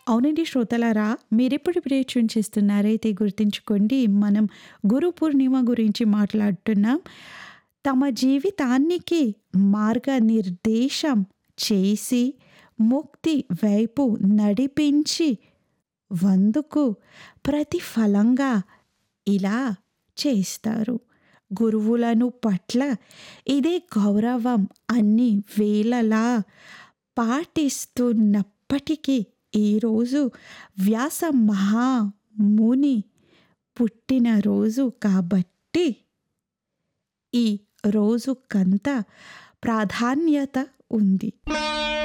అవునండి శ్రోతలారా మీరిప్పుడిప్పుడే ట్యూన్ చేస్తున్నారైతే గుర్తుంచుకోండి మనం గురు పూర్ణిమ గురించి మాట్లాడుతున్నాం తమ జీవితానికి మార్గనిర్దేశం చేసి ముక్తి వైపు నడిపించి వందుకు ప్రతిఫలంగా ఇలా చేస్తారు గురువులను పట్ల ఇదే గౌరవం అన్ని వేళలా పాటిస్తున్నప్పటికీ ఈరోజు వ్యాస మహాముని పుట్టినరోజు కాబట్టి ఈ రోజుకంత ప్రాధాన్యత ఉంది